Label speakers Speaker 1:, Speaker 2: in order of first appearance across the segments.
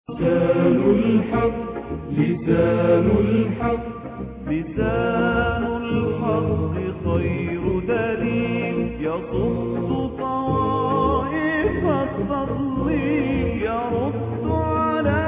Speaker 1: لسان الحق لسان الحق
Speaker 2: لسان الحق خير دليل يصد طوائف التضليل يرد على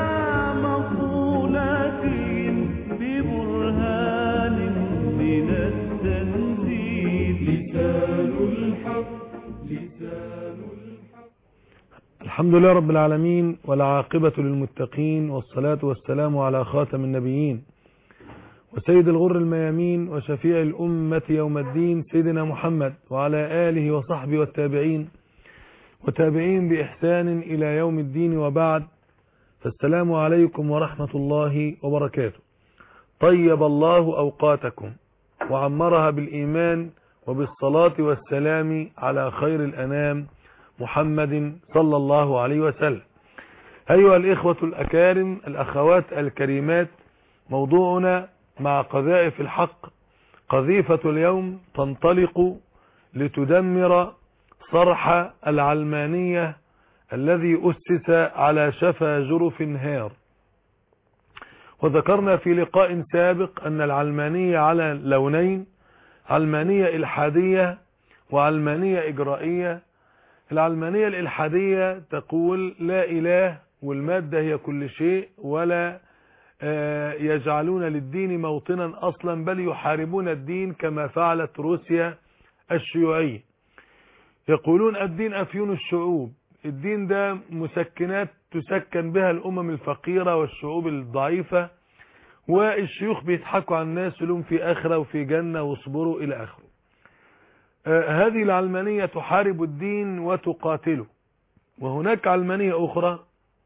Speaker 2: مقولاتهم ببرهان من التنزيل
Speaker 1: لسان الحق لسان الحق
Speaker 3: الحمد لله رب العالمين والعاقبة للمتقين والصلاة والسلام على خاتم النبيين وسيد الغر الميامين وشفيع الأمة يوم الدين سيدنا محمد وعلى آله وصحبه والتابعين وتابعين بإحسان إلى يوم الدين وبعد فالسلام عليكم ورحمة الله وبركاته طيب الله أوقاتكم وعمرها بالإيمان وبالصلاة والسلام على خير الأنام محمد صلى الله عليه وسلم أيها الإخوة الأكارم الأخوات الكريمات موضوعنا مع قذائف الحق قذيفة اليوم تنطلق لتدمر صرح العلمانية الذي أسس على شفا جرف هار وذكرنا في لقاء سابق أن العلمانية على لونين علمانية إلحادية وعلمانية إجرائية العلمانية الإلحادية تقول لا إله والمادة هي كل شيء ولا يجعلون للدين موطنا أصلا بل يحاربون الدين كما فعلت روسيا الشيوعية يقولون الدين أفيون الشعوب الدين ده مسكنات تسكن بها الأمم الفقيرة والشعوب الضعيفة والشيوخ بيضحكوا على الناس لهم في آخرة وفي جنة واصبروا إلى آخره آه هذه العلمانية تحارب الدين وتقاتله وهناك علمانية أخرى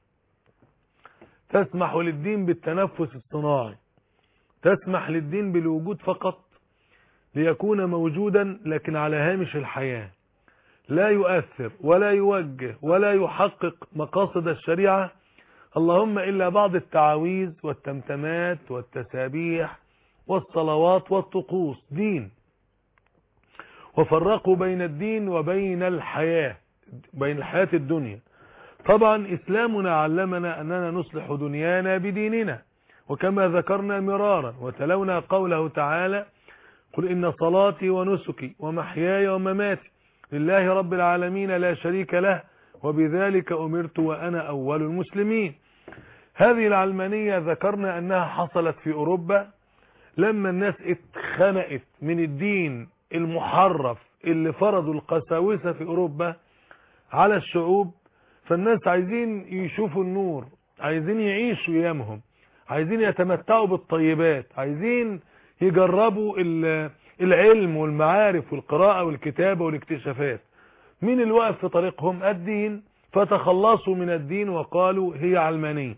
Speaker 3: تسمح للدين بالتنفس الصناعي تسمح للدين بالوجود فقط ليكون موجودا لكن على هامش الحياة لا يؤثر ولا يوجه ولا يحقق مقاصد الشريعة اللهم إلا بعض التعاويذ والتمتمات والتسابيح والصلوات والطقوس دين وفرقوا بين الدين وبين الحياة بين الحياة الدنيا طبعا إسلامنا علمنا أننا نصلح دنيانا بديننا وكما ذكرنا مرارا وتلونا قوله تعالى قل إن صلاتي ونسكي ومحياي ومماتي لله رب العالمين لا شريك له وبذلك أمرت وأنا أول المسلمين هذه العلمانية ذكرنا أنها حصلت في أوروبا لما الناس اتخنقت من الدين المحرف اللي فرضوا القساوسة في أوروبا على الشعوب فالناس عايزين يشوفوا النور عايزين يعيشوا ايامهم عايزين يتمتعوا بالطيبات عايزين يجربوا العلم والمعارف والقراءة والكتابة والاكتشافات مين اللي وقف في طريقهم الدين فتخلصوا من الدين وقالوا هي علمانية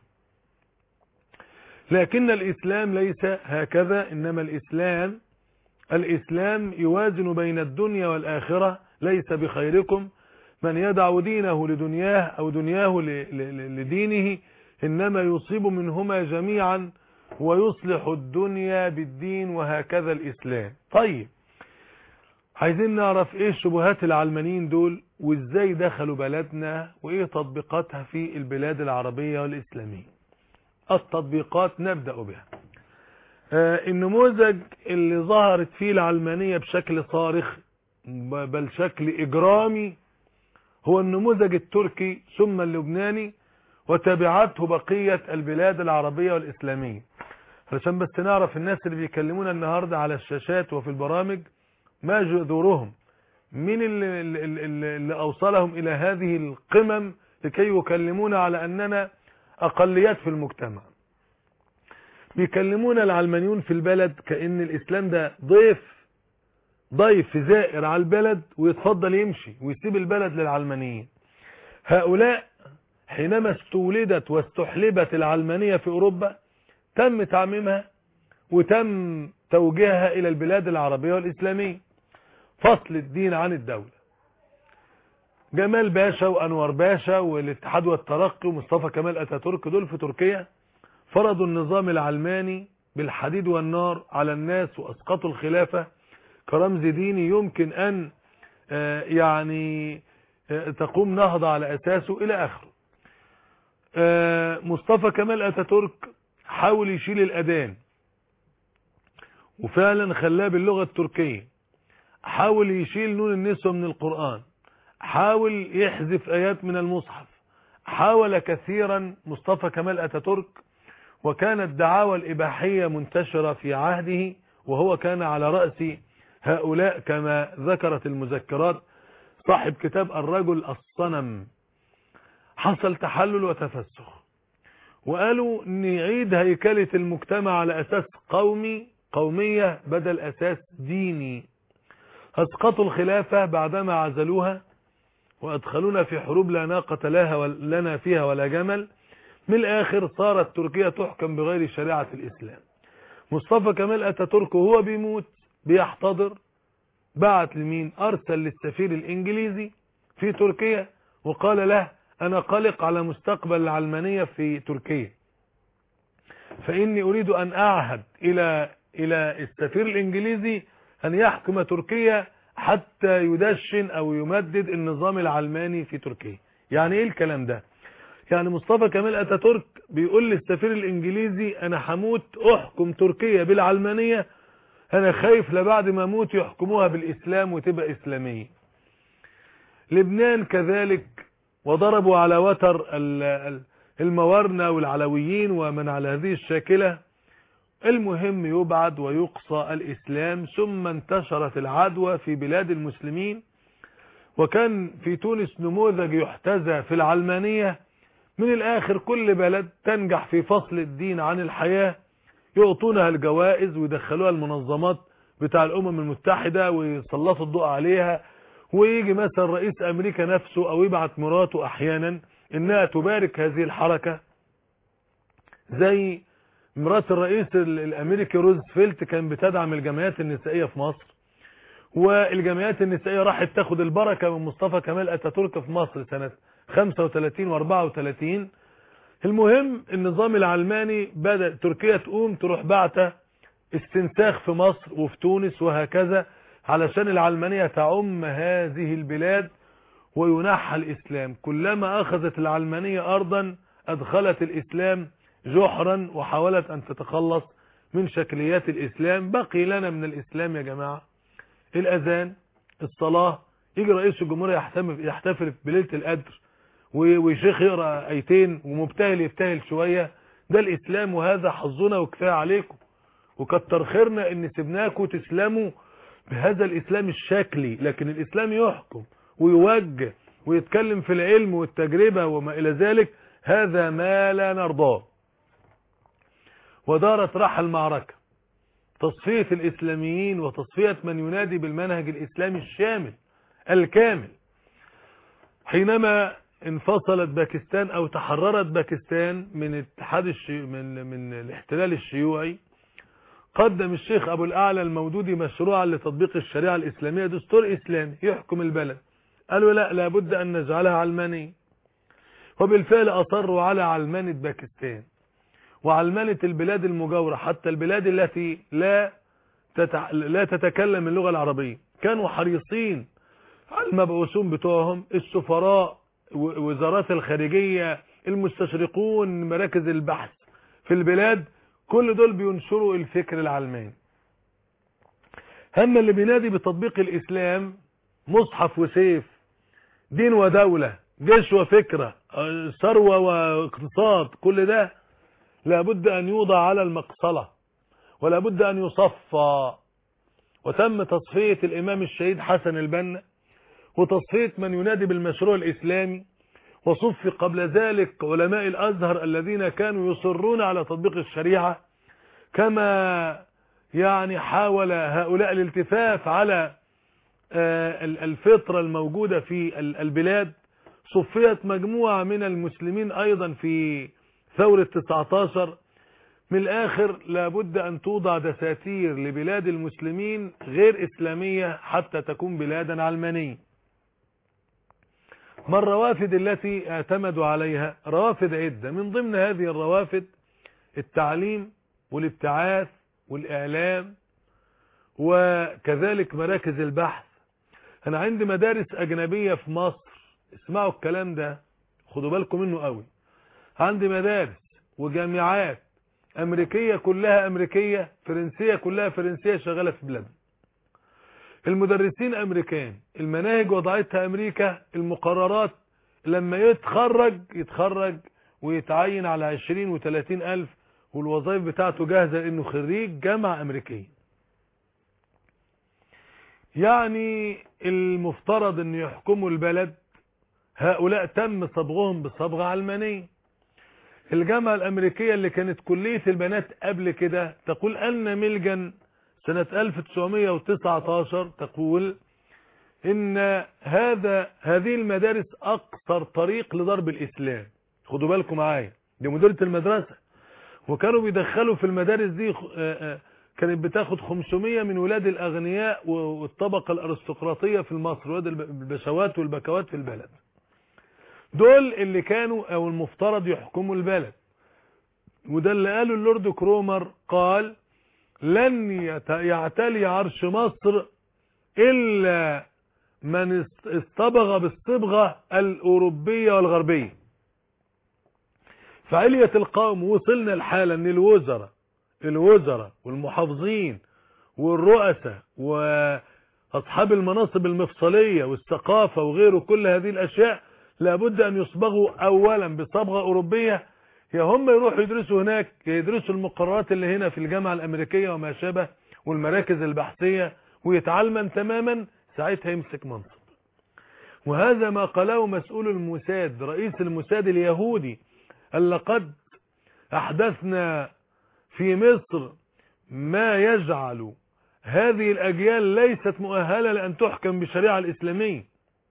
Speaker 3: لكن الإسلام ليس هكذا إنما الإسلام الإسلام يوازن بين الدنيا والآخرة ليس بخيركم من يدع دينه لدنياه أو دنياه لدينه إنما يصيب منهما جميعا ويصلح الدنيا بالدين وهكذا الإسلام طيب عايزين نعرف ايه شبهات العلمانيين دول وازاي دخلوا بلدنا وايه تطبيقاتها في البلاد العربية والإسلامية التطبيقات نبدأ بها آه النموذج اللي ظهرت فيه العلمانية بشكل صارخ بل شكل إجرامي هو النموذج التركي ثم اللبناني وتبعته بقية البلاد العربية والإسلامية علشان بس نعرف الناس اللي بيكلمونا النهاردة على الشاشات وفي البرامج ما جذورهم مين اللي, اللي, اللي أوصلهم إلى هذه القمم لكي يكلمونا على أننا أقليات في المجتمع بيكلمونا العلمانيون في البلد كأن الإسلام ده ضيف ضيف زائر على البلد ويتفضل يمشي ويسيب البلد للعلمانيين هؤلاء حينما استولدت واستحلبت العلمانية في أوروبا تم تعميمها وتم توجيهها إلى البلاد العربية والإسلامية فصل الدين عن الدولة جمال باشا وأنور باشا والاتحاد والترقي ومصطفى كمال أتاتورك دول في تركيا فرضوا النظام العلماني بالحديد والنار على الناس وأسقطوا الخلافة كرمز ديني يمكن أن يعني تقوم نهضة على أساسه إلى آخره آه، مصطفى كمال اتاتورك حاول يشيل الاذان وفعلا خلاه باللغة التركية حاول يشيل نون النسوة من القرآن حاول يحذف آيات من المصحف حاول كثيرا مصطفى كمال أتاتورك وكانت دعاوى الإباحية منتشرة في عهده وهو كان على رأس هؤلاء كما ذكرت المذكرات صاحب كتاب الرجل الصنم حصل تحلل وتفسخ وقالوا نعيد هيكلة المجتمع على أساس قومي قومية بدل أساس ديني أسقطوا الخلافة بعدما عزلوها وأدخلونا في حروب لا ناقة لها لنا فيها ولا جمل من الآخر صارت تركيا تحكم بغير شريعة الإسلام مصطفى كمال أتاتورك وهو بيموت بيحتضر بعت لمين أرسل للسفير الإنجليزي في تركيا وقال له أنا قلق على مستقبل العلمانية في تركيا فإني أريد أن أعهد إلى إلى السفير الإنجليزي أن يحكم تركيا حتى يدشن أو يمدد النظام العلماني في تركيا يعني إيه الكلام ده يعني مصطفى كمال أتاتورك بيقول للسفير الإنجليزي أنا هموت أحكم تركيا بالعلمانية أنا خايف لبعد ما أموت يحكموها بالإسلام وتبقى إسلامية لبنان كذلك وضربوا على وتر الموارنة والعلويين ومن على هذه الشاكلة المهم يبعد ويقصى الإسلام ثم انتشرت العدوى في بلاد المسلمين وكان في تونس نموذج يحتذى في العلمانية من الآخر كل بلد تنجح في فصل الدين عن الحياة يعطونها الجوائز ويدخلوها المنظمات بتاع الأمم المتحدة ويسلطوا الضوء عليها ويجي مثلا رئيس أمريكا نفسه أو يبعت مراته أحيانا إنها تبارك هذه الحركة زي مرات الرئيس الامريكي روزفلت كان بتدعم الجمعيات النسائية في مصر والجمعيات النسائية راحت تاخد البركة من مصطفى كمال اتاتورك في مصر سنة 35 و 34 المهم النظام العلماني بدأ تركيا تقوم تروح بعته استنساخ في مصر وفي تونس وهكذا علشان العلمانية تعم هذه البلاد وينحى الإسلام كلما أخذت العلمانية أرضا أدخلت الإسلام جحرا وحاولت أن تتخلص من شكليات الإسلام بقي لنا من الإسلام يا جماعة الأذان الصلاة يجي رئيس الجمهورية يحتفل يحتفل بليلة القدر وشيخ يقرأ ايتين ومبتهل يبتهل شوية ده الإسلام وهذا حظنا وكفاية عليكم وكتر خيرنا ان سبناكم تسلموا بهذا الإسلام الشكلي لكن الإسلام يحكم ويوجه ويتكلم في العلم والتجربة وما إلى ذلك هذا ما لا نرضاه ودارت راح المعركة تصفية الإسلاميين وتصفية من ينادي بالمنهج الإسلامي الشامل الكامل حينما انفصلت باكستان أو تحررت باكستان من اتحاد الشي... من من الاحتلال الشيوعي قدم الشيخ أبو الأعلى المودودي مشروعا لتطبيق الشريعة الإسلامية دستور إسلامي يحكم البلد قالوا لا لابد أن نجعلها علمانية وبالفعل أصروا على علمانة باكستان وعلمنة البلاد المجاورة حتى البلاد التي لا تتع... لا تتكلم اللغة العربية كانوا حريصين على المبعوثون بتوعهم السفراء وزارات الخارجية المستشرقون مراكز البحث في البلاد كل دول بينشروا الفكر العلماني هم اللي بينادي بتطبيق الإسلام مصحف وسيف دين ودولة جيش وفكرة ثروة واقتصاد كل ده لابد أن يوضع على المقصلة ولابد أن يصفى وتم تصفية الإمام الشهيد حسن البنا وتصفية من ينادي بالمشروع الإسلامي وصفي قبل ذلك علماء الأزهر الذين كانوا يصرون على تطبيق الشريعة كما يعني حاول هؤلاء الالتفاف على الفطرة الموجودة في البلاد صفيت مجموعة من المسلمين أيضا في ثورة 19 من الآخر لابد أن توضع دساتير لبلاد المسلمين غير إسلامية حتى تكون بلادا علمانية ما الروافد التي اعتمدوا عليها روافد عدة من ضمن هذه الروافد التعليم والابتعاث والإعلام وكذلك مراكز البحث أنا عندي مدارس أجنبية في مصر اسمعوا الكلام ده خدوا بالكم منه قوي عندي مدارس وجامعات امريكية كلها امريكية فرنسية كلها فرنسية شغالة في بلادنا المدرسين امريكان المناهج وضعتها امريكا المقررات لما يتخرج يتخرج ويتعين على 20 و30 الف والوظائف بتاعته جاهزة لانه خريج جامعة امريكية يعني المفترض ان يحكموا البلد هؤلاء تم صبغهم بصبغة علمانية الجامعة الامريكية اللي كانت كلية البنات قبل كده تقول ان ميلجن سنة 1919 تقول ان هذا هذه المدارس اقصر طريق لضرب الاسلام خدوا بالكم معايا دي مديرة المدرسة وكانوا بيدخلوا في المدارس دي كانت بتاخد 500 من ولاد الاغنياء والطبقة الارستقراطية في مصر ولاد البشوات والبكوات في البلد دول اللي كانوا او المفترض يحكموا البلد وده اللي قاله اللورد كرومر قال لن يعتلي عرش مصر الا من اصطبغ بالصبغة الاوروبية والغربية فعلية القوم وصلنا الحالة ان الوزراء الوزراء والمحافظين والرؤساء واصحاب المناصب المفصلية والثقافة وغيره كل هذه الاشياء لابد ان يصبغوا اولا بصبغة اوروبية يا هم يروحوا يدرسوا هناك يدرسوا المقررات اللي هنا في الجامعة الامريكية وما شابه والمراكز البحثية ويتعلم تماما ساعتها يمسك منصب وهذا ما قاله مسؤول الموساد رئيس الموساد اليهودي قال لقد احدثنا في مصر ما يجعل هذه الاجيال ليست مؤهلة لان تحكم بالشريعة الاسلامية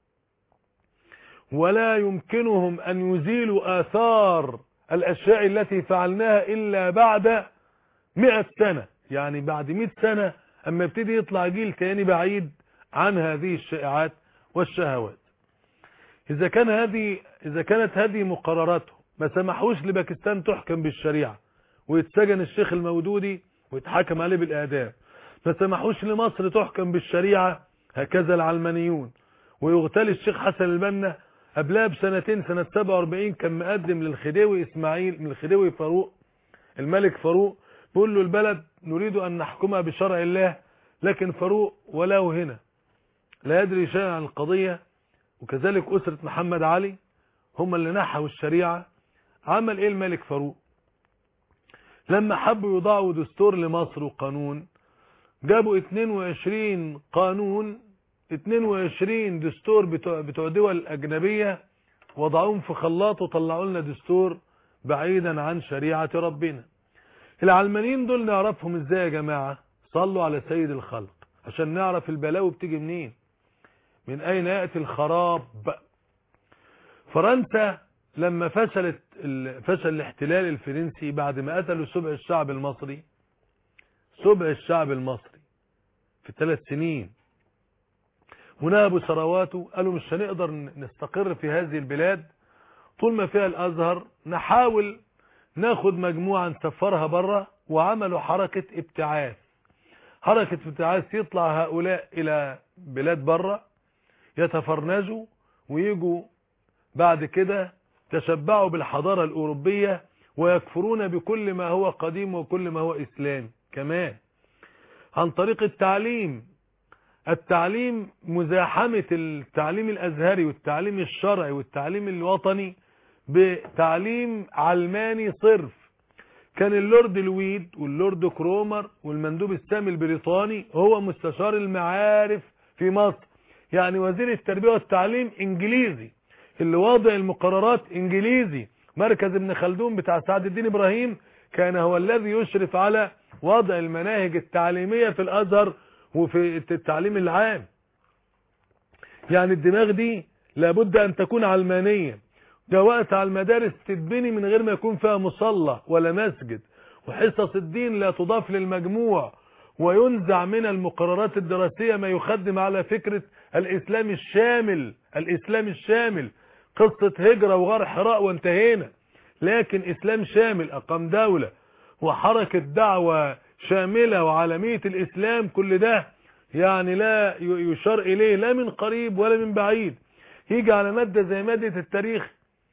Speaker 3: ولا يمكنهم ان يزيلوا اثار الاشياء التي فعلناها الا بعد مئة سنة يعني بعد مئة سنة اما يبتدي يطلع جيل تاني بعيد عن هذه الشائعات والشهوات اذا كان هذه اذا كانت هذه مقرراته ما سمحوش لباكستان تحكم بالشريعة ويتسجن الشيخ المودودي ويتحكم عليه بالاعدام ما سمحوش لمصر تحكم بالشريعة هكذا العلمانيون ويغتال الشيخ حسن البنا قبلها بسنتين سنة 47 كان مقدم للخديوي اسماعيل من الخديوي فاروق الملك فاروق بيقول له البلد نريد ان نحكمها بشرع الله لكن فاروق وله هنا لا يدري شيئا عن القضية وكذلك اسرة محمد علي هم اللي نحوا الشريعة عمل ايه الملك فاروق لما حبوا يضعوا دستور لمصر وقانون جابوا 22 قانون 22 دستور بتوع, بتوع دول اجنبية وضعوهم في خلاط وطلعوا لنا دستور بعيدا عن شريعة ربنا العلمانيين دول نعرفهم ازاي يا جماعة صلوا على سيد الخلق عشان نعرف البلاوي بتيجي منين من اين يأتي الخراب فرنسا لما فشلت فشل الاحتلال الفرنسي بعد ما قتلوا سبع الشعب المصري سبع الشعب المصري في ثلاث سنين ونهبوا ثرواته قالوا مش هنقدر نستقر في هذه البلاد طول ما فيها الازهر نحاول ناخد مجموعة نسفرها بره وعملوا حركة ابتعاث حركة ابتعاث يطلع هؤلاء الى بلاد بره يتفرنجوا ويجوا بعد كده تشبعوا بالحضارة الاوروبية ويكفرون بكل ما هو قديم وكل ما هو اسلام كمان عن طريق التعليم التعليم مزاحمة التعليم الازهري والتعليم الشرعي والتعليم الوطني بتعليم علماني صرف كان اللورد لويد واللورد كرومر والمندوب السامي البريطاني هو مستشار المعارف في مصر يعني وزير التربية والتعليم انجليزي اللي واضع المقررات انجليزي مركز ابن خلدون بتاع سعد الدين ابراهيم كان هو الذي يشرف على وضع المناهج التعليمية في الازهر وفي التعليم العام يعني الدماغ دي لابد ان تكون علمانية ده وقت على المدارس تتبني من غير ما يكون فيها مصلى ولا مسجد وحصص الدين لا تضاف للمجموع وينزع من المقررات الدراسية ما يخدم على فكرة الاسلام الشامل الاسلام الشامل قصة هجرة وغار حراء وانتهينا لكن اسلام شامل اقام دولة وحركة دعوة شاملة وعالمية الاسلام كل ده يعني لا يشار اليه لا من قريب ولا من بعيد يجي على مادة زي مادة التاريخ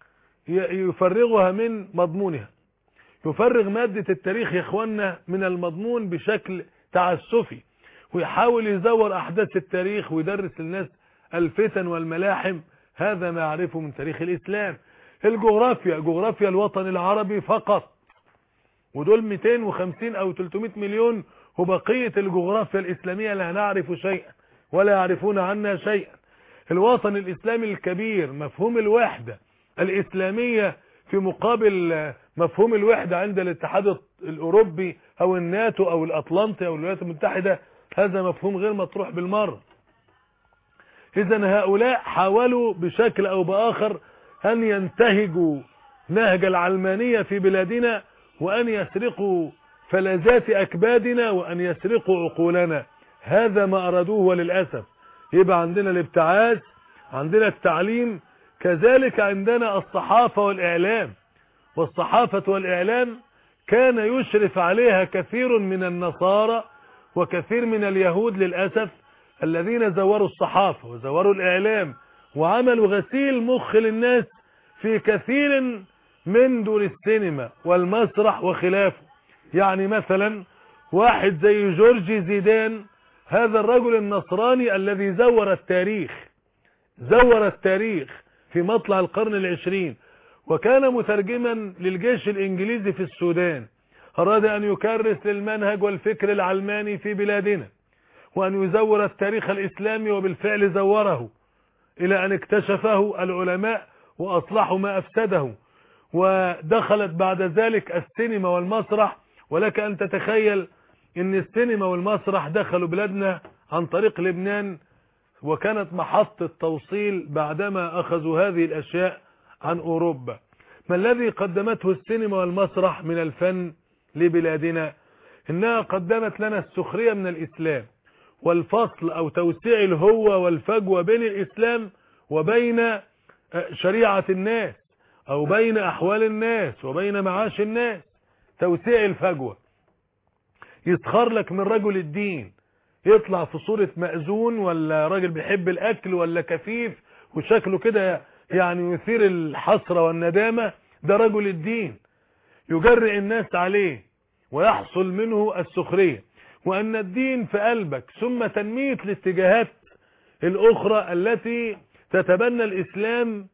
Speaker 3: ي- يفرغها من مضمونها يفرغ مادة التاريخ يا اخوانا من المضمون بشكل تعسفي ويحاول يزور احداث التاريخ ويدرس للناس الفتن والملاحم هذا ما يعرفه من تاريخ الاسلام الجغرافيا جغرافيا الوطن العربي فقط ودول 250 او 300 مليون وبقية الجغرافيا الاسلامية لا نعرف شيئا ولا يعرفون عنا شيئا الوطن الاسلامي الكبير مفهوم الوحدة الاسلامية في مقابل آه، مفهوم الوحدة عند الاتحاد الاوروبي او الناتو او الاطلنطي او الولايات المتحدة هذا مفهوم غير مطروح بالمرة اذا هؤلاء حاولوا بشكل او باخر ان ينتهجوا نهج العلمانية في بلادنا وان يسرقوا فلذات اكبادنا وان يسرقوا عقولنا هذا ما ارادوه وللأسف يبقى عندنا الابتعاث عندنا التعليم كذلك عندنا الصحافة والاعلام والصحافة والاعلام كان يشرف عليها كثير من النصارى وكثير من اليهود للأسف الذين زوروا الصحافة وزوروا الإعلام وعملوا غسيل مخ للناس في كثير من دور السينما والمسرح وخلافه يعني مثلا واحد زي جورجي زيدان هذا الرجل النصراني الذي زور التاريخ زور التاريخ في مطلع القرن العشرين وكان مترجما للجيش الإنجليزي في السودان أراد أن يكرس للمنهج والفكر العلماني في بلادنا وأن يزور التاريخ الإسلامي وبالفعل زوره إلى أن اكتشفه العلماء وأصلحوا ما أفسده ودخلت بعد ذلك السينما والمسرح ولك أن تتخيل أن السينما والمسرح دخلوا بلادنا عن طريق لبنان وكانت محطة توصيل بعدما أخذوا هذه الأشياء عن أوروبا ما الذي قدمته السينما والمسرح من الفن لبلادنا إنها قدمت لنا السخرية من الإسلام والفصل أو توسيع الهوة والفجوة بين الإسلام وبين شريعة الناس أو بين أحوال الناس وبين معاش الناس توسيع الفجوة يسخر لك من رجل الدين يطلع في صورة مأذون ولا راجل بيحب الأكل ولا كفيف وشكله كده يعني يثير الحسرة والندامة ده رجل الدين يجرئ الناس عليه ويحصل منه السخرية وأن الدين في قلبك ثم تنمية الاتجاهات الأخرى التي تتبنى الإسلام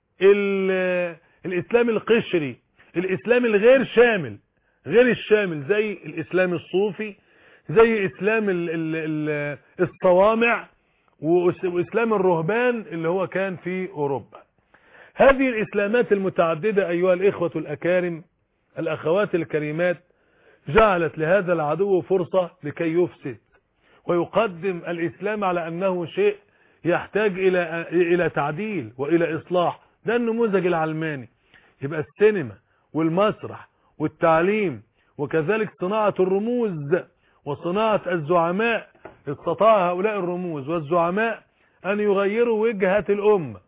Speaker 3: الإسلام القشري الإسلام الغير شامل غير الشامل زي الإسلام الصوفي زي إسلام ال ال ال الصوامع وإسلام الرهبان اللي هو كان في أوروبا هذه الإسلامات المتعددة أيها الإخوة الأكارم الأخوات الكريمات جعلت لهذا العدو فرصة لكي يفسد ويقدم الإسلام على أنه شيء يحتاج إلى إلى تعديل وإلى إصلاح ده النموذج العلماني يبقى السينما والمسرح والتعليم وكذلك صناعة الرموز وصناعة الزعماء استطاع هؤلاء الرموز والزعماء أن يغيروا وجهة الأمة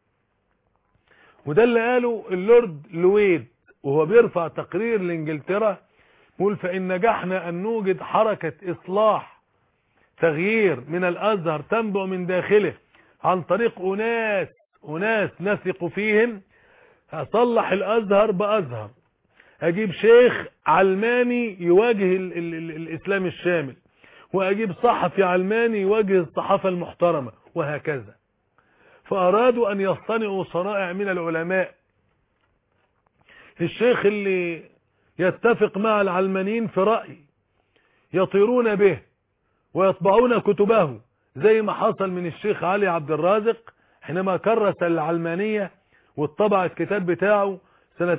Speaker 3: وده اللي قاله اللورد لويد وهو بيرفع تقرير لإنجلترا يقول فإن نجحنا أن نوجد حركة إصلاح تغيير من الأزهر تنبع من داخله عن طريق أناس أناس نثق فيهم أصلح الأزهر بأزهر أجيب شيخ علماني يواجه ال ال ال الإسلام الشامل وأجيب صحفي علماني يواجه الصحافة المحترمة وهكذا فأرادوا أن يصطنعوا صنائع من العلماء الشيخ اللي يتفق مع العلمانيين في رأي يطيرون به ويطبعون كتبه زي ما حصل من الشيخ علي عبد الرازق حينما كرس العلمانية واتطبع الكتاب بتاعه سنة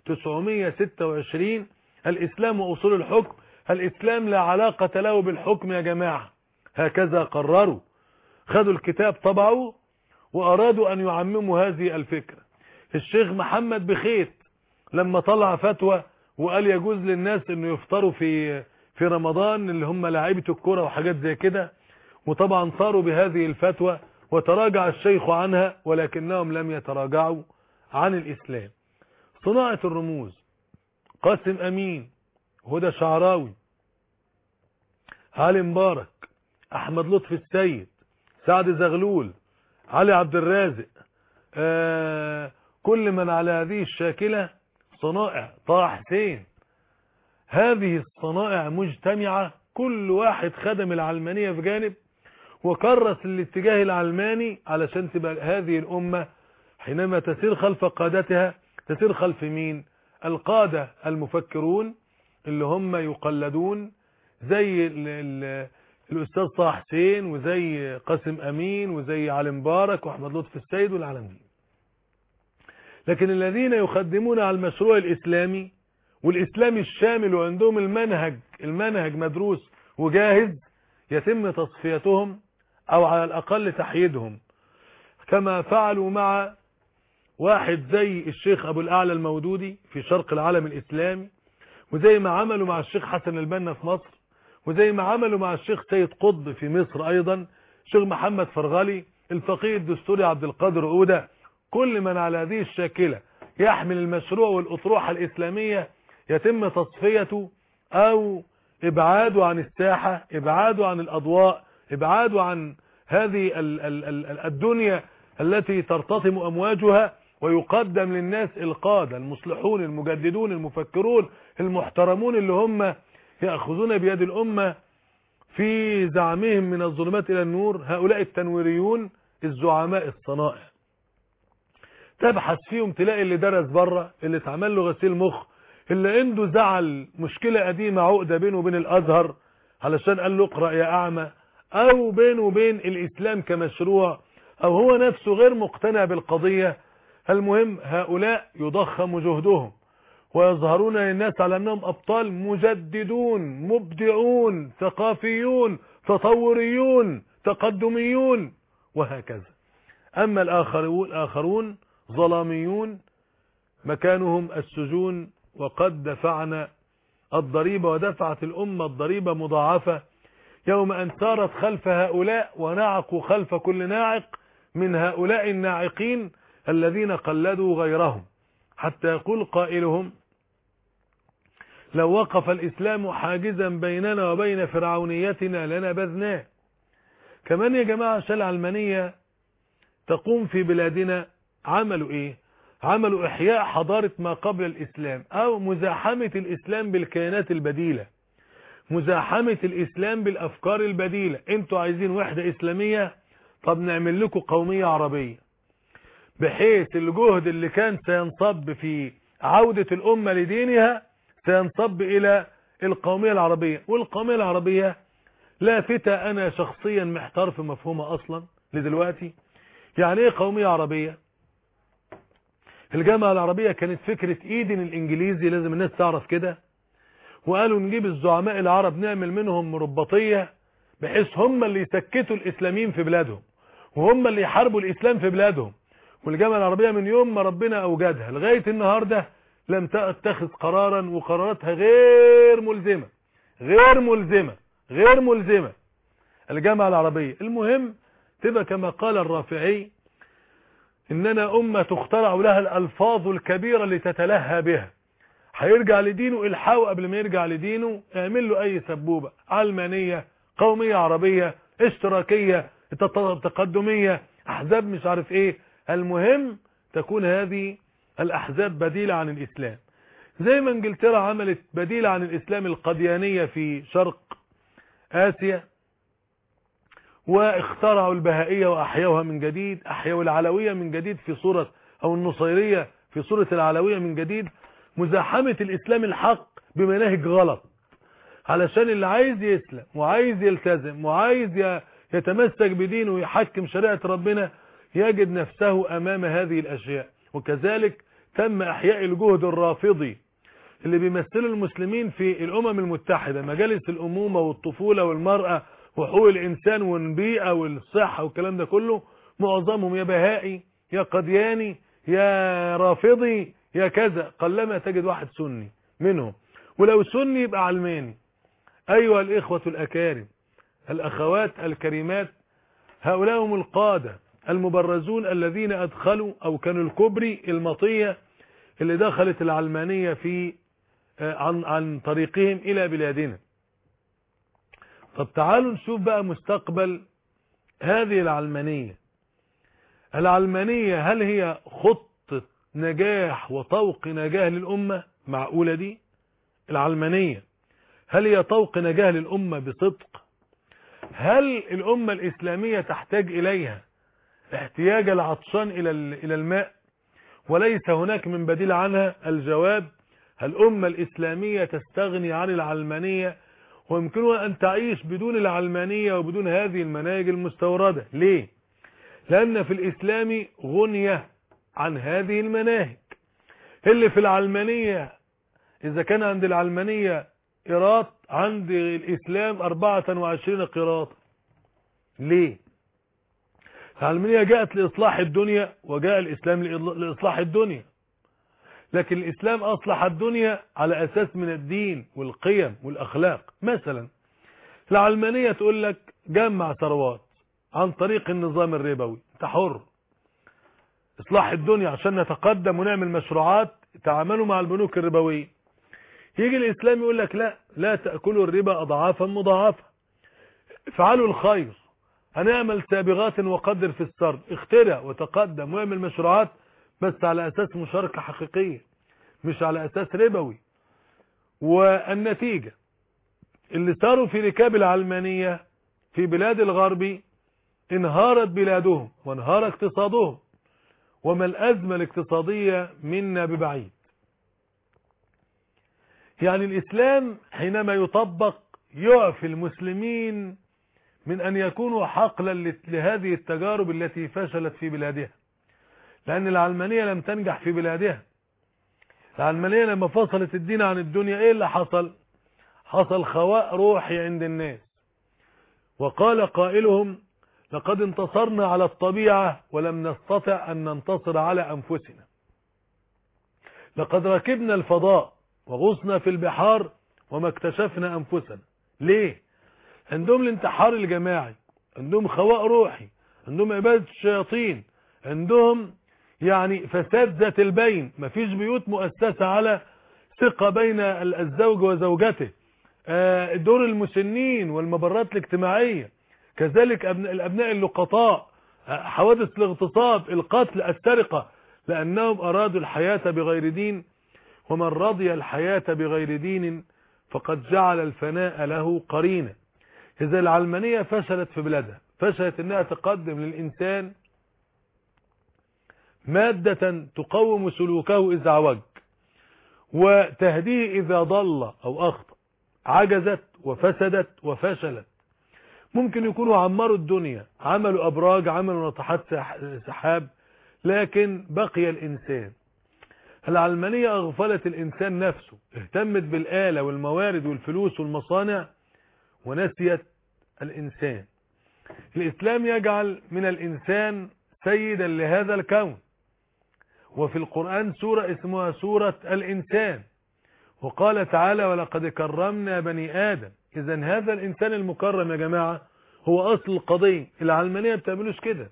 Speaker 3: 1926 الإسلام وأصول الحكم الإسلام لا علاقة له بالحكم يا جماعة هكذا قرروا خدوا الكتاب طبعوا وأرادوا أن يعمموا هذه الفكرة الشيخ محمد بخيت لما طلع فتوى وقال يجوز للناس انه يفطروا في في رمضان اللي هم لاعيبه الكوره وحاجات زي كده وطبعا صاروا بهذه الفتوى وتراجع الشيخ عنها ولكنهم لم يتراجعوا عن الإسلام صناعة الرموز قاسم أمين هدى شعراوي علي مبارك أحمد لطفي السيد سعد زغلول علي عبد الرازق آه كل من على هذه الشاكلة صنائع طه حسين هذه الصنائع مجتمعة كل واحد خدم العلمانية في جانب وكرس الاتجاه العلماني علشان تبقى هذه الأمة حينما تسير خلف قادتها تسير خلف مين القادة المفكرون اللي هم يقلدون زي ال ال الأستاذ طه حسين وزي قاسم أمين وزي علي مبارك وأحمد لطفي السيد والعالمين لكن الذين يخدمون على المشروع الإسلامي والإسلامي الشامل وعندهم المنهج المنهج مدروس وجاهز يتم تصفيتهم أو على الأقل تحييدهم كما فعلوا مع واحد زي الشيخ أبو الأعلى المودودي في شرق العالم الإسلامي وزي ما عملوا مع الشيخ حسن البنا في مصر وزي ما عملوا مع الشيخ سيد قطب في مصر أيضا الشيخ محمد فرغلي الفقيه الدستوري عبد القادر أودة كل من على هذه الشاكلة يحمل المشروع والأطروحة الإسلامية يتم تصفيته أو إبعاده عن الساحة إبعاده عن الأضواء إبعاده عن هذه ال ال ال الدنيا التي ترتطم أمواجها ويقدم للناس القادة المصلحون المجددون المفكرون المحترمون اللي هم يأخذون بيد الأمة في زعمهم من الظلمات إلى النور هؤلاء التنويريون الزعماء الصنائع تبحث فيهم تلاقي اللي درس بره اللي اتعمل له غسيل مخ اللي عنده زعل مشكلة قديمة عقدة بينه وبين الأزهر علشان قال له اقرأ يا أعمى أو بينه وبين الإسلام كمشروع أو هو نفسه غير مقتنع بالقضية المهم هؤلاء يضخم جهدهم ويظهرون للناس على أنهم أبطال مجددون مبدعون ثقافيون تطوريون تقدميون وهكذا أما الآخرون, الآخرون ظلاميون مكانهم السجون وقد دفعنا الضريبة ودفعت الأمة الضريبة مضاعفة يوم أن سارت خلف هؤلاء ونعقوا خلف كل ناعق من هؤلاء الناعقين الذين قلدوا غيرهم حتى يقول قائلهم لو وقف الإسلام حاجزا بيننا وبين فرعونيتنا لنبذناه كمان يا جماعة شل علمانية تقوم في بلادنا عملوا ايه عملوا احياء حضارة ما قبل الاسلام او مزاحمة الاسلام بالكيانات البديلة مزاحمة الاسلام بالافكار البديلة انتوا عايزين وحدة اسلامية طب نعمل لكم قومية عربية بحيث الجهد اللي كان سينصب في عودة الامة لدينها سينصب الى القومية العربية والقومية العربية لافتة انا شخصيا محتار في مفهومها اصلا لدلوقتي يعني ايه قومية عربية الجامعة العربية كانت فكرة ايدن الانجليزي لازم الناس تعرف كده وقالوا نجيب الزعماء العرب نعمل منهم مربطية بحيث هم اللي يسكتوا الاسلاميين في بلادهم وهم اللي يحاربوا الاسلام في بلادهم والجامعة العربية من يوم ما ربنا اوجدها لغاية النهاردة لم تتخذ قرارا وقراراتها غير ملزمة غير ملزمة غير ملزمة الجامعة العربية المهم تبقى كما قال الرافعي اننا امة تخترع لها الالفاظ الكبيرة اللي تتلهى بها هيرجع لدينه الحاو قبل ما يرجع لدينه اعمل له اي سبوبة علمانية قومية عربية اشتراكية تقدمية احزاب مش عارف ايه المهم تكون هذه الاحزاب بديلة عن الاسلام زي ما انجلترا عملت بديلة عن الاسلام القديانية في شرق اسيا واخترعوا البهائية واحيوها من جديد احيوا العلوية من جديد في صورة او النصيرية في صورة العلوية من جديد مزاحمة الاسلام الحق بمناهج غلط علشان اللي عايز يسلم وعايز يلتزم وعايز يتمسك بدينه ويحكم شريعة ربنا يجد نفسه امام هذه الاشياء وكذلك تم احياء الجهد الرافضي اللي بيمثلوا المسلمين في الامم المتحدة مجالس الامومة والطفولة والمرأة وحقوق الانسان والبيئة والصحة والكلام ده كله معظمهم يا بهائي يا قدياني يا رافضي يا كذا قلما تجد واحد سني منهم ولو سني يبقى علماني ايها الاخوة الاكارم الاخوات الكريمات هؤلاء هم القادة المبرزون الذين ادخلوا او كانوا الكبري المطية اللي دخلت العلمانية في عن, عن طريقهم الى بلادنا طب تعالوا نشوف بقى مستقبل هذه العلمانية العلمانية هل هي خطة نجاح وطوق نجاح للأمة معقولة دي العلمانية هل هي طوق نجاح للأمة بصدق هل الأمة الإسلامية تحتاج إليها احتياج العطشان إلى إلى الماء وليس هناك من بديل عنها الجواب الأمة الإسلامية تستغني عن العلمانية ويمكنها أن تعيش بدون العلمانية وبدون هذه المناهج المستوردة ليه؟ لأن في الإسلام غنية عن هذه المناهج اللي في العلمانية إذا كان عند العلمانية قراط عند الإسلام 24 قراط ليه؟ العلمانية جاءت لإصلاح الدنيا وجاء الإسلام لإصلاح الدنيا لكن الإسلام أصلح الدنيا على أساس من الدين والقيم والأخلاق مثلا العلمانية تقول لك جمع ثروات عن طريق النظام الربوي انت حر إصلاح الدنيا عشان نتقدم ونعمل مشروعات تعاملوا مع البنوك الربوية يجي الإسلام يقول لك لا لا تأكلوا الربا أضعافا مضاعفة افعلوا الخير هنعمل سابغات وقدر في السرد اخترع وتقدم واعمل مشروعات بس على أساس مشاركة حقيقية مش على أساس ربوي والنتيجة اللي صاروا في ركاب العلمانية في بلاد الغرب انهارت بلادهم وانهار اقتصادهم وما الأزمة الاقتصادية منا ببعيد يعني الإسلام حينما يطبق يعفي المسلمين من أن يكونوا حقلا لهذه التجارب التي فشلت في بلادها لأن العلمانية لم تنجح في بلادها العلمانية لما فصلت الدين عن الدنيا إيه اللي حصل حصل خواء روحي عند الناس وقال قائلهم لقد انتصرنا على الطبيعة ولم نستطع أن ننتصر على أنفسنا لقد ركبنا الفضاء وغصنا في البحار وما اكتشفنا أنفسنا ليه عندهم الانتحار الجماعي عندهم خواء روحي عندهم عبادة الشياطين عندهم يعني فساد ذات البين مفيش بيوت مؤسسة على ثقة بين الزوج وزوجته دور المسنين والمبرات الاجتماعية كذلك الأبناء اللقطاء حوادث الاغتصاب القتل السرقة لأنهم أرادوا الحياة بغير دين ومن رضي الحياة بغير دين فقد جعل الفناء له قرينا إذا العلمانية فشلت في بلادها فشلت أنها تقدم للإنسان مادة تقوم سلوكه إذا عوج وتهديه إذا ضل أو أخطأ عجزت وفسدت وفشلت ممكن يكونوا عمروا الدنيا عملوا أبراج عملوا ناطحات سحاب لكن بقي الإنسان العلمانية أغفلت الإنسان نفسه اهتمت بالآلة والموارد والفلوس والمصانع ونسيت الإنسان الإسلام يجعل من الإنسان سيدا لهذا الكون وفي القرآن سورة اسمها سورة الإنسان وقال تعالى ولقد كرمنا بني آدم إذا هذا الإنسان المكرم يا جماعة هو أصل القضية العلمانية بتعملوش كده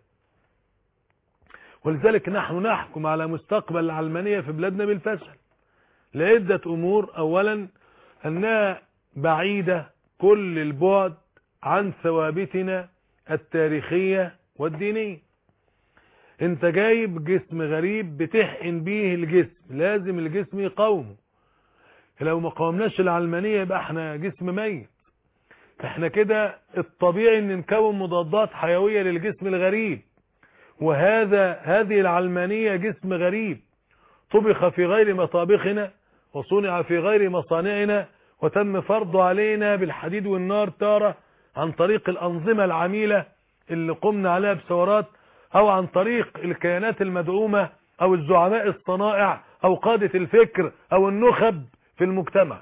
Speaker 3: ولذلك نحن نحكم على مستقبل العلمانية في بلادنا بالفشل لعدة أمور أولا أنها بعيدة كل البعد عن ثوابتنا التاريخية والدينية انت جايب جسم غريب بتحقن بيه الجسم لازم الجسم يقاومه لو ما قاومناش العلمانية يبقى احنا جسم ميت احنا كده الطبيعي ان نكون مضادات حيوية للجسم الغريب وهذا هذه العلمانية جسم غريب طبخ في غير مطابخنا وصنع في غير مصانعنا وتم فرضه علينا بالحديد والنار تارة عن طريق الأنظمة العميلة اللي قمنا عليها بثورات أو عن طريق الكيانات المدعومة أو الزعماء الصنائع أو قادة الفكر أو النخب في المجتمع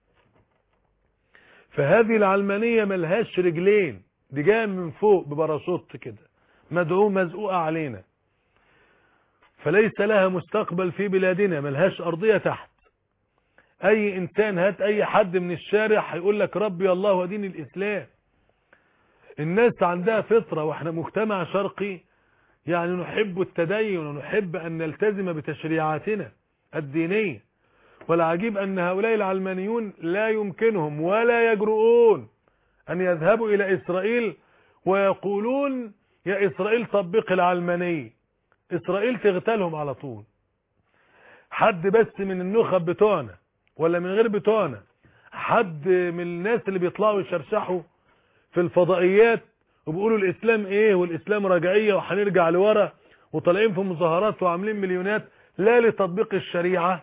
Speaker 3: فهذه العلمانية ملهاش رجلين دي جايه من فوق ببراشوت كده مدعوم مزقوقة علينا فليس لها مستقبل في بلادنا ملهاش أرضية تحت أي إنسان هات أي حد من الشارع هيقول لك ربي الله ودين الإسلام الناس عندها فطرة واحنا مجتمع شرقي يعني نحب التدين ونحب أن نلتزم بتشريعاتنا الدينية والعجيب أن هؤلاء العلمانيون لا يمكنهم ولا يجرؤون أن يذهبوا إلى إسرائيل ويقولون يا إسرائيل طبق العلمانية إسرائيل تغتالهم على طول حد بس من النخب بتوعنا ولا من غير بتوعنا حد من الناس اللي بيطلعوا يشرشحوا في الفضائيات وبيقولوا الاسلام ايه والاسلام رجعيه وهنرجع لورا وطالعين في مظاهرات وعاملين مليونات لا لتطبيق الشريعه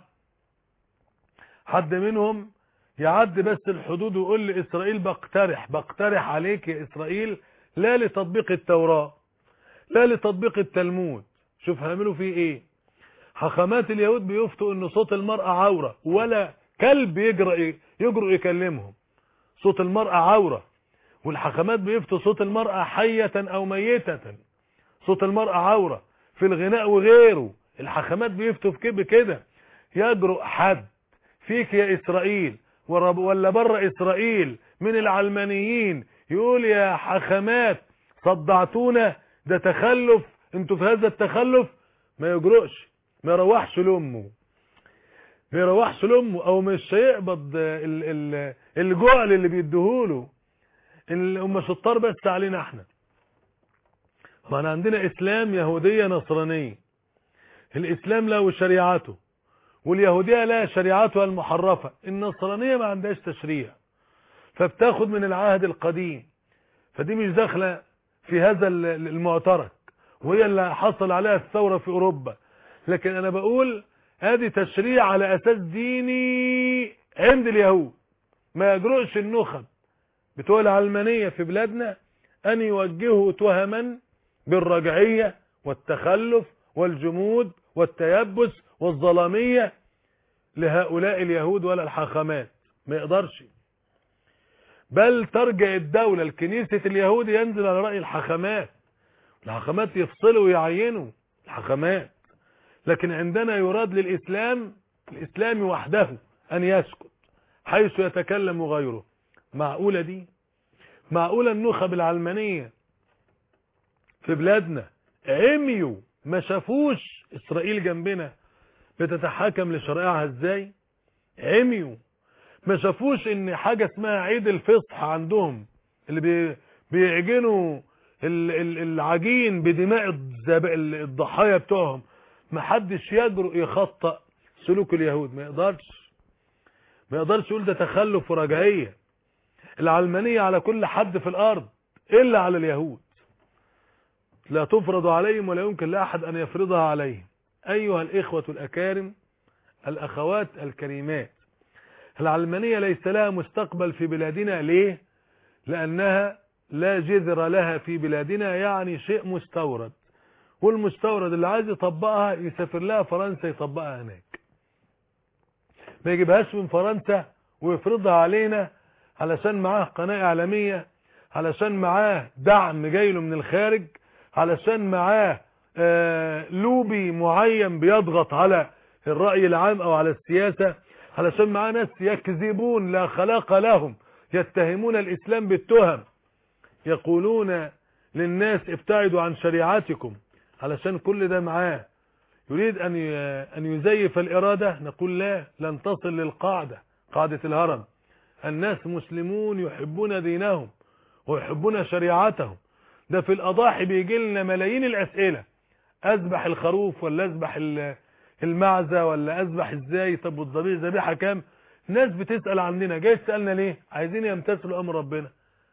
Speaker 3: حد منهم يعدي بس الحدود ويقول لاسرائيل بقترح بقترح عليك يا اسرائيل لا لتطبيق التوراه لا لتطبيق التلمود شوف هيعملوا فيه ايه حكمات اليهود بيفتوا ان صوت المرأة عورة ولا كلب يجرأ يجرؤ يكلمهم صوت المرأة عورة والحكمات بيفتوا صوت المرأة حية او ميتة صوت المرأة عورة في الغناء وغيره الحكمات بيفتوا في كده كده يجرؤ حد فيك يا اسرائيل ورب- ولا بره اسرائيل من العلمانيين يقول يا حكمات صدعتونا ده تخلف انتوا في هذا التخلف ما يجرؤش ما يروحش لامه ما يروحش لامه او مش هيقبض ال- ال- الجعل اللي بيديهوله ال- هم شطار بس علينا احنا ما انا عندنا اسلام يهودية نصرانية الاسلام له شريعته واليهودية لها شريعتها المحرفة النصرانية ما عندهاش تشريع فبتاخد من العهد القديم فدي مش داخلة في هذا ال- المعترك وهي اللي حصل عليها الثورة في اوروبا لكن انا بقول ادي تشريع على اساس ديني عند اليهود ما يجرؤش النخب بتوع العلمانية في بلادنا ان يوجهوا تهما بالرجعية والتخلف والجمود والتيبس والظلامية لهؤلاء اليهود ولا الحاخامات ما يقدرش بل ترجع الدولة الكنيسة اليهود ينزل على رأي الحاخامات الحاخامات يفصلوا ويعينوا الحاخامات لكن عندنا يراد للإسلام الإسلام وحده أن يسكت حيث يتكلم غيره معقولة دي معقولة النخب العلمانية في بلادنا عميوا ما شافوش إسرائيل جنبنا بتتحاكم لشرائعها ازاي عميوا ما شافوش ان حاجة اسمها عيد الفصح عندهم اللي بي بيعجنوا ال- ال- العجين بدماء الذب- الضحايا بتوعهم ما حدش يجرؤ يخطأ سلوك اليهود ما يقدرش ما يقدرش يقول ده تخلف ورجعية العلمانية على كل حد في الارض الا على اليهود لا تفرض عليهم ولا يمكن لاحد ان يفرضها عليهم ايها الاخوة الاكارم الاخوات الكريمات العلمانية ليس لها مستقبل في بلادنا ليه لانها لا جذر لها في بلادنا يعني شيء مستورد والمستورد اللي عايز يطبقها يسافر لها فرنسا يطبقها هناك ما يجيبهاش من فرنسا ويفرضها علينا علشان معاه قناة اعلامية علشان معاه دعم جايله من الخارج علشان معاه آه لوبي معين بيضغط على الرأي العام او على السياسة علشان معاه ناس يكذبون لا خلاق لهم يتهمون الاسلام بالتهم يقولون للناس ابتعدوا عن شريعتكم علشان كل ده معاه يريد ان ان يزيف الاراده نقول لا لن تصل للقاعده قاعده الهرم الناس مسلمون يحبون دينهم ويحبون شريعتهم ده في الاضاحي بيجي لنا ملايين الاسئله اذبح الخروف ولا اذبح ال- المعزه ولا اذبح ازاي طب والذبيح ذبيحه كام ناس بتسال عننا جاي تسالنا ليه عايزين يمتثلوا امر ربنا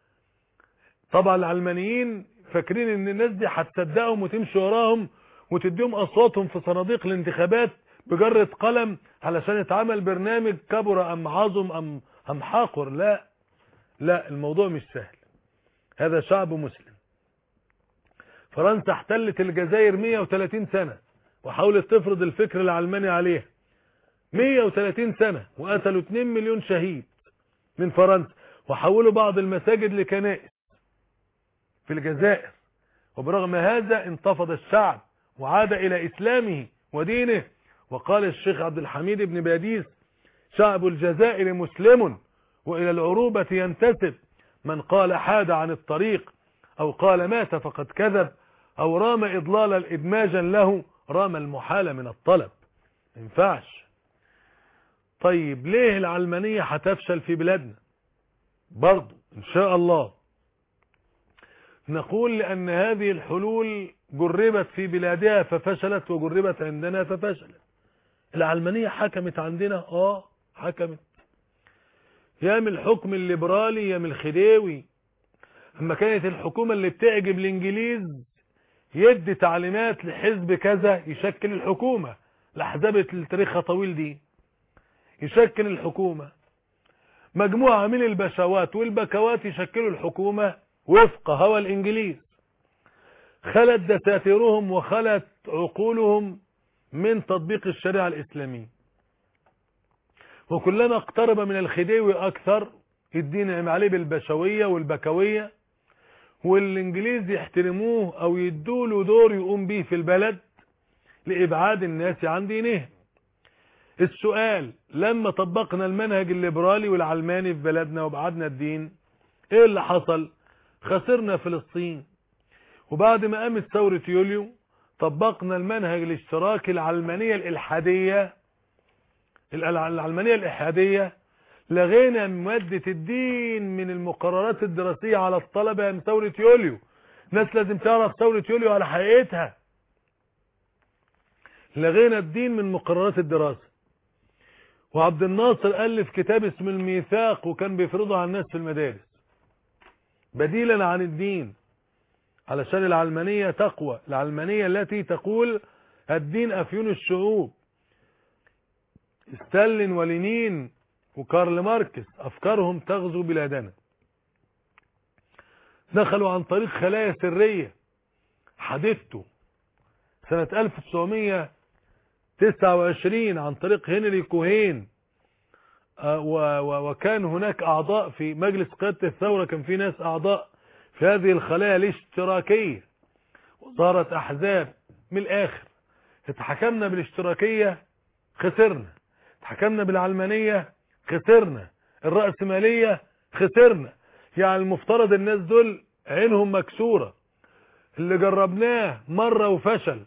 Speaker 3: طبعا العلمانيين فاكرين ان الناس دي هتصدقهم وتمشي وراهم وتديهم اصواتهم في صناديق الانتخابات بجرة قلم علشان يتعمل برنامج كبر ام عظم ام ام حاقر لا لا الموضوع مش سهل هذا شعب مسلم فرنسا احتلت الجزائر 130 سنة وحاولت تفرض الفكر العلماني عليها 130 سنة وقتلوا 2 مليون شهيد من فرنسا وحولوا بعض المساجد لكنائس في الجزائر وبرغم هذا انتفض الشعب وعاد الى اسلامه ودينه وقال الشيخ عبد الحميد بن باديس شعب الجزائر مسلم والى العروبة ينتسب من قال حاد عن الطريق او قال مات فقد كذب او رام اضلالا ادماجا له رام المحال من الطلب ما ينفعش طيب ليه العلمانية هتفشل في بلادنا برضو ان شاء الله نقول لأن هذه الحلول جربت في بلادها ففشلت وجربت عندنا ففشلت العلمانية حكمت عندنا اه حكمت يام الحكم الليبرالي يام الخديوي اما كانت الحكومة اللي بتعجب الانجليز يدي تعليمات لحزب كذا يشكل الحكومة الاحزاب اللي تاريخها طويل دي يشكل الحكومة مجموعة من البشوات والبكوات يشكلوا الحكومة وفق هوى الانجليز خلت دساتيرهم وخلت عقولهم من تطبيق الشريعة الإسلامية وكلما اقترب من الخديوي أكثر الدين عليه بالبشوية والبكوية والإنجليز يحترموه أو يدوله دور يقوم به في البلد لإبعاد الناس عن دينهم السؤال لما طبقنا المنهج الليبرالي والعلماني في بلدنا وابعدنا الدين ايه اللي حصل خسرنا فلسطين وبعد ما قامت ثورة يوليو طبقنا المنهج الاشتراكي العلمانية الإلحادية العلمانية الإلحادية لغينا مادة الدين من المقررات الدراسية على الطلبة من ثورة يوليو ناس لازم تعرف ثورة يوليو على حقيقتها لغينا الدين من مقررات الدراسة وعبد الناصر ألف كتاب اسمه الميثاق وكان بيفرضه على الناس في المدارس بديلا عن الدين علشان العلمانية تقوى العلمانية التي تقول الدين أفيون الشعوب ستالين ولينين وكارل ماركس أفكارهم تغزو بلادنا دخلوا عن طريق خلايا سرية حدثته سنة 1929 عن طريق هنري كوهين وكان هناك أعضاء في مجلس قيادة الثورة كان في ناس أعضاء في هذه الخلايا الاشتراكية وصارت أحزاب من الآخر اتحكمنا بالاشتراكية خسرنا اتحكمنا بالعلمانية خسرنا الرأسمالية خسرنا يعني المفترض الناس دول عينهم مكسورة اللي جربناه مرة وفشل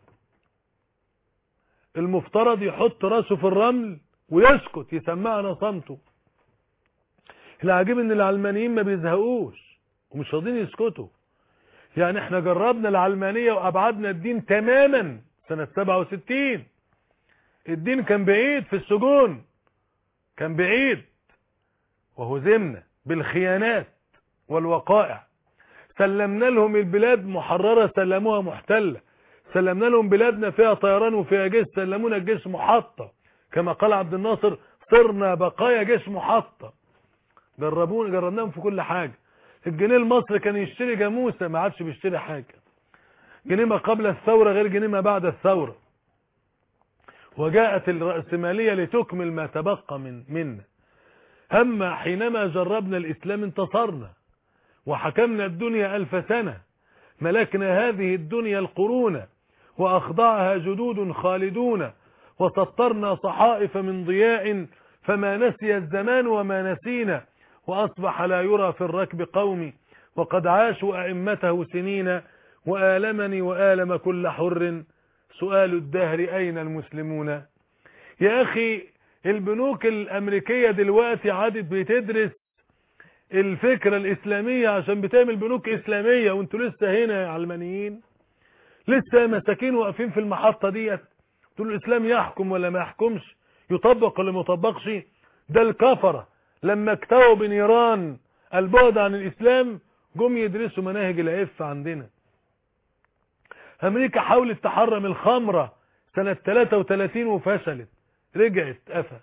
Speaker 3: المفترض يحط راسه في الرمل ويسكت يسمعنا صمته العجيب ان العلمانيين ما بيزهقوش ومش راضيين يسكتوا يعني احنا جربنا العلمانية وابعدنا الدين تماما سنة 67 الدين كان بعيد في السجون كان بعيد وهزمنا بالخيانات والوقائع سلمنا لهم البلاد محررة سلموها محتلة سلمنا لهم بلادنا فيها طيران وفيها جيش سلمونا الجيش محطة كما قال عبد الناصر صرنا بقايا جيش محطة جربونا جربناهم في كل حاجة الجنيه المصري كان يشتري جاموسة ما عادش بيشتري حاجة جنيه ما قبل الثورة غير جنيه ما بعد الثورة وجاءت الرأسمالية لتكمل ما تبقى من منا أما حينما جربنا الإسلام انتصرنا وحكمنا الدنيا ألف سنة ملكنا هذه الدنيا القرون وأخضعها جدود خالدون وسطرنا صحائف من ضياء فما نسي الزمان وما نسينا وأصبح لا يرى في الركب قومي وقد عاشوا أئمته سنين وآلمني وآلم كل حر سؤال الدهر أين المسلمون يا أخي البنوك الأمريكية دلوقتي عادت بتدرس الفكرة الإسلامية عشان بتعمل بنوك إسلامية وانتوا لسه هنا يا علمانيين لسه مساكين واقفين في المحطة ديت تقول الإسلام يحكم ولا ما يحكمش يطبق ولا ما يطبقش ده الكفرة لما اكتووا بنيران البعد عن الإسلام جم يدرسوا مناهج العف عندنا أمريكا حاولت تحرم الخمرة سنة 33 وفشلت رجعت قفا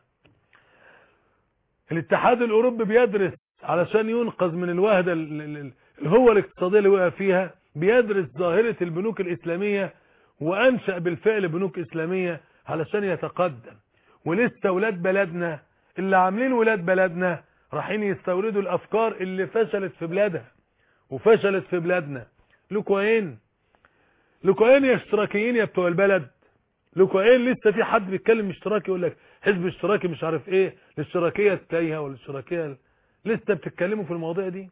Speaker 3: الاتحاد الأوروبي بيدرس علشان ينقذ من الوهدة الهوة الاقتصادية اللي وقع فيها بيدرس ظاهرة البنوك الإسلامية وأنشأ بالفعل بنوك إسلامية علشان يتقدم ولسه ولاد بلدنا اللي عاملين ولاد بلدنا رايحين يستوردوا الأفكار اللي فشلت في بلادها وفشلت في بلادنا لكوين لكوين يا اشتراكيين يا بتوع البلد لكوين لسه في حد بيتكلم اشتراكي يقول لك حزب اشتراكي مش عارف ايه الاشتراكية التايهة والاشتراكية لسه بتتكلموا في المواضيع دي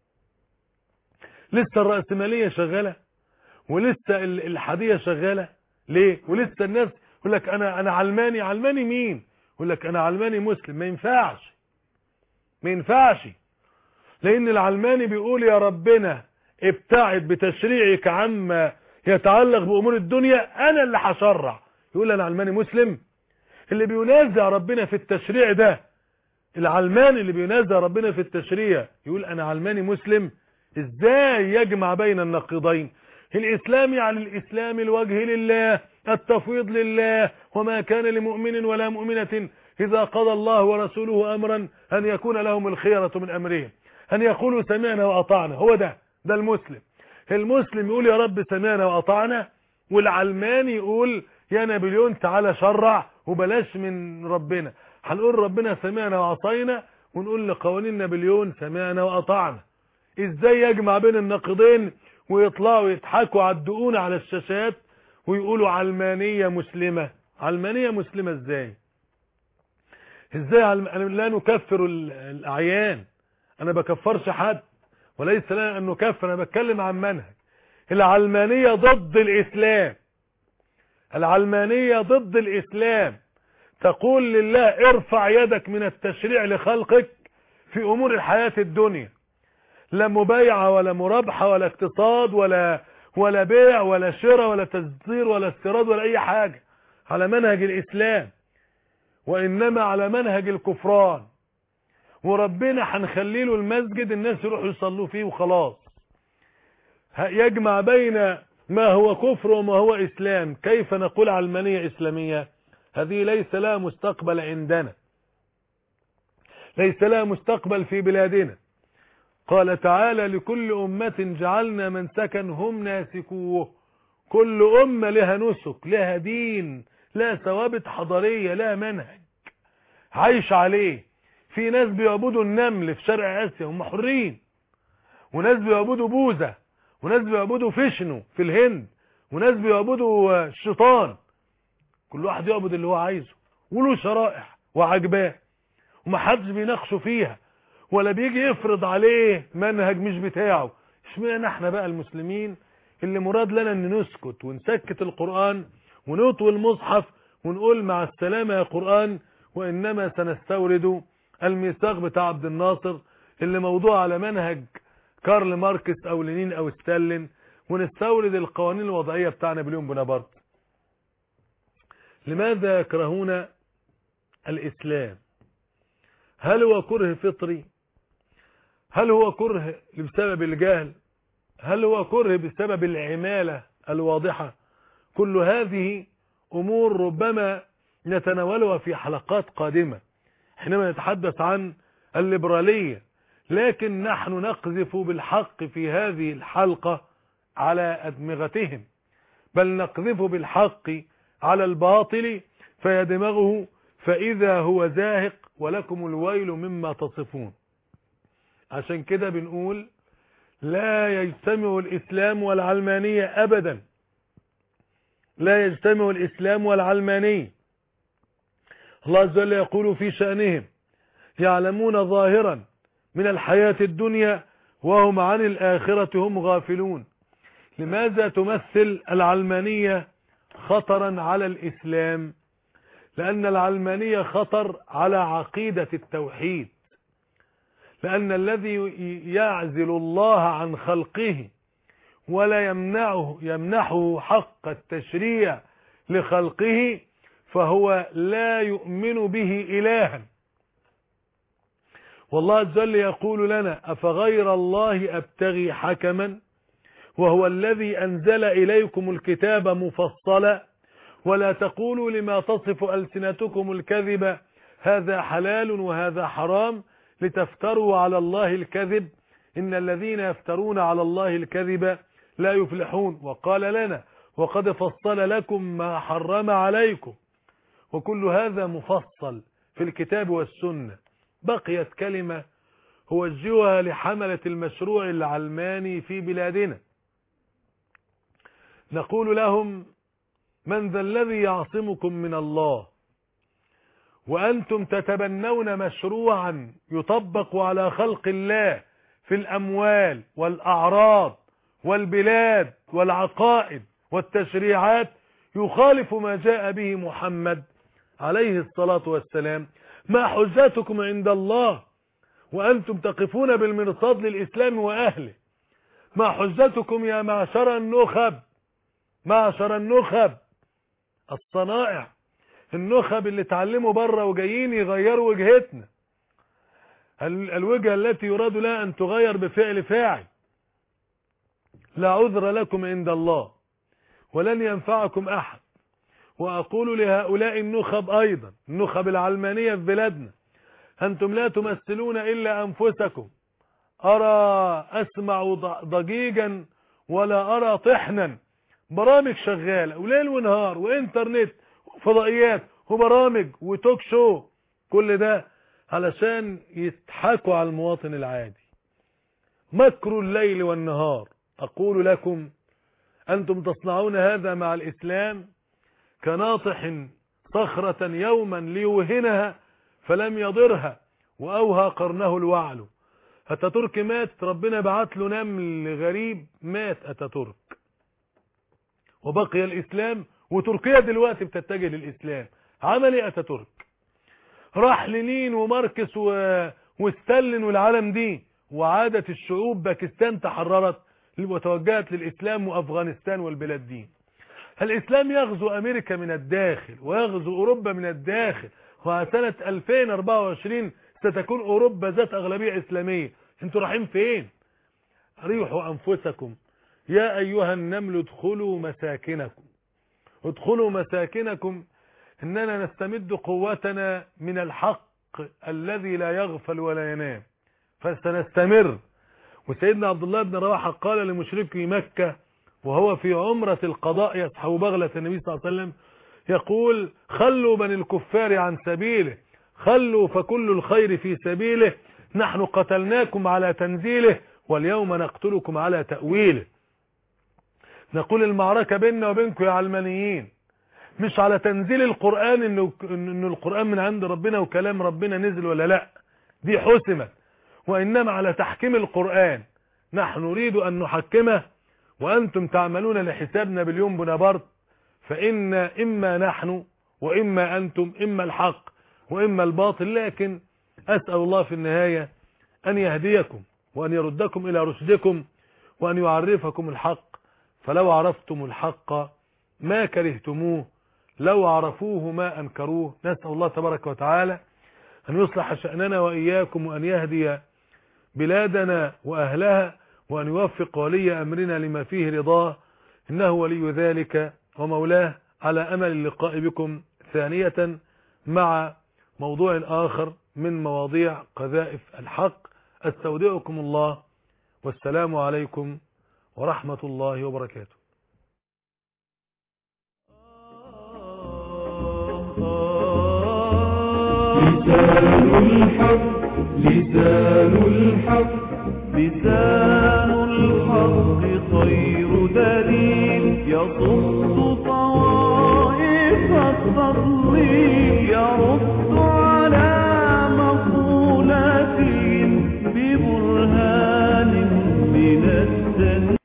Speaker 3: لسه الرأسمالية شغالة ولسه الحادية شغالة ليه ولسه الناس يقول لك انا انا علماني علماني مين يقول لك انا علماني مسلم ما ينفعش ما ينفعش لان العلماني بيقول يا ربنا ابتعد بتشريعك عما يتعلق بامور الدنيا انا اللي هشرع يقول انا علماني مسلم اللي بينازع ربنا في التشريع ده العلماني اللي بينازع ربنا في التشريع يقول انا علماني مسلم ازاي يجمع بين النقيضين الاسلام يعني الاسلام الوجه لله التفويض لله وما كان لمؤمن ولا مؤمنة اذا قضى الله ورسوله امرا ان يكون لهم الخيرة من امرهم ان يقولوا سمعنا واطعنا هو ده ده المسلم المسلم يقول يا رب سمعنا واطعنا والعلماني يقول يا نابليون تعالى شرع وبلاش من ربنا هنقول ربنا سمعنا وعصينا ونقول لقوانين نابليون سمعنا واطعنا ازاي يجمع بين النقيضين ويطلعوا يضحكوا على الدقون على الشاشات ويقولوا علمانية مسلمة علمانية مسلمة ازاي ازاي علم... أنا لا نكفر ال- الاعيان انا بكفرش حد وليس لنا ان نكفر انا بتكلم عن منهج العلمانية ضد الاسلام العلمانية ضد الاسلام تقول لله ارفع يدك من التشريع لخلقك في امور الحياة الدنيا لا مبايعة ولا مرابحة ولا اقتصاد ولا ولا بيع ولا شراء ولا تصدير ولا استيراد ولا اي حاجة على منهج الاسلام وانما على منهج الكفران وربنا هنخلي له المسجد الناس يروحوا يصلوا فيه وخلاص ه- يجمع بين ما هو كفر وما هو اسلام كيف نقول علمانية اسلامية هذه ليس لها مستقبل عندنا ليس لها مستقبل في بلادنا قال تعالى لكل أمة جعلنا منسكا هم ناسكوه كل أمة لها نسك لها دين لها ثوابت حضارية لها منهج عايش عليه في ناس بيعبدوا النمل في شرق آسيا هم حرين وناس بيعبدوا بوذا وناس بيعبدوا فيشنو في الهند وناس بيعبدوا آه، الشيطان كل واحد يعبد اللي هو عايزه وله شرائع وعجباه ومحدش بيناقشه فيها ولا بيجي يفرض عليه منهج مش بتاعه اشمعنى احنا بقى المسلمين اللي مراد لنا ان نسكت ونسكت القرآن ونطوي المصحف ونقول مع السلامة يا قرآن وانما سنستورد الميثاق بتاع عبد الناصر اللي موضوع على منهج كارل ماركس او لينين او ستالين ونستورد القوانين الوضعية بتاع نابليون بونابرت لماذا يكرهون الاسلام هل هو كره فطري هل هو كره بسبب الجهل هل هو كره بسبب العمالة الواضحة كل هذه امور ربما نتناولها في حلقات قادمة حينما نتحدث عن الليبرالية لكن نحن نقذف بالحق في هذه الحلقة على أدمغتهم بل نقذف بالحق على الباطل فيدمغه فإذا هو زاهق ولكم الويل مما تصفون عشان كده بنقول لا يجتمع الإسلام والعلمانية أبدا لا يجتمع الإسلام والعلمانية الله عز وجل يقول في شأنهم يعلمون ظاهرا من الحياة الدنيا وهم عن الآخرة هم غافلون لماذا تمثل العلمانية خطرا على الإسلام لأن العلمانية خطر على عقيدة التوحيد لأن الذي يعزل الله عن خلقه ولا يمنعه يمنحه حق التشريع لخلقه فهو لا يؤمن به إلها والله عز وجل يقول لنا أفغير الله أبتغي حكما وهو الذي أنزل إليكم الكتاب مفصلا ولا تقولوا لما تصف ألسنتكم الكذب هذا حلال وهذا حرام لتفتروا على الله الكذب إن الذين يفترون على الله الكذب لا يفلحون وقال لنا وقد فصل لكم ما حرم عليكم وكل هذا مفصل في الكتاب والسنة بقيت كلمة هوجهها لحملة المشروع العلماني في بلادنا نقول لهم من ذا الذي يعصمكم من الله وأنتم تتبنون مشروعا يطبق على خلق الله في الأموال والأعراض والبلاد والعقائد والتشريعات يخالف ما جاء به محمد عليه الصلاة والسلام ما حجتكم عند الله وأنتم تقفون بالمرصاد للإسلام وأهله ما حجتكم يا معشر النخب معشر النخب الصنائع النخب اللي اتعلموا بره وجايين يغيروا وجهتنا ال- الوجهة التي يراد لها أن تغير بفعل فاعل لا عذر لكم عند الله ولن ينفعكم أحد وأقول لهؤلاء النخب أيضا النخب العلمانية في بلادنا أنتم لا تمثلون إلا أنفسكم أرى أسمع ض- ضجيجا ولا أرى طحنا برامج شغالة وليل ونهار وإنترنت وفضائيات وبرامج وتوك شو كل ده علشان يضحكوا على المواطن العادي مكر الليل والنهار أقول لكم أنتم تصنعون هذا مع الإسلام كناطح صخرة يوما ليوهنها فلم يضرها وأوهى قرنه الوعل أتاتورك مات ربنا بعت له نمل غريب مات أتاتورك وبقي الإسلام وتركيا دلوقتي بتتجه للإسلام عمل ايه أتاتورك راح لنين وماركس و... وستالين والعالم دي وعادت الشعوب باكستان تحررت وتوجهت للإسلام وأفغانستان والبلاد دي الإسلام يغزو أمريكا من الداخل ويغزو أوروبا من الداخل وسنة 2024 ستكون أوروبا ذات أغلبية إسلامية انتوا رايحين فين ريحوا أنفسكم يا أيها النمل ادخلوا مساكنكم ادخلوا مساكنكم إننا نستمد قوتنا من الحق الذي لا يغفل ولا ينام فسنستمر وسيدنا عبد الله بن رواحة قال لمشركي مكة وهو في عمرة القضاء يسحب بغلة النبي صلى الله عليه وسلم يقول خلوا بني الكفار عن سبيله خلوا فكل الخير في سبيله نحن قتلناكم على تنزيله واليوم نقتلكم على تأويله نقول المعركة بيننا وبينكم يا علمانيين مش على تنزيل القرآن انه, إنه القرآن من عند ربنا وكلام ربنا نزل ولا لا دي حسمت وإنما على تحكيم القرآن نحن نريد أن نحكمه وأنتم تعملون لحساب نابليون بونابرت فإن إما نحن وإما أنتم إما الحق وإما الباطل لكن أسأل الله في النهاية أن يهديكم وأن يردكم إلى رشدكم وأن يعرفكم الحق فلو عرفتم الحق ما كرهتموه لو عرفوه ما أنكروه نسأل الله تبارك وتعالى أن يصلح شأننا وإياكم وأن يهدي بلادنا وأهلها وأن يوفق ولي أمرنا لما فيه رضاه إنه ولي ذلك ومولاه على أمل اللقاء بكم ثانية مع موضوع آخر من مواضيع قذائف الحق استودعكم الله والسلام عليكم ورحمة الله وبركاته
Speaker 1: لسان الحق لسان الحق
Speaker 2: لسان الحق خير دليل يصد طوائف التضليل يرد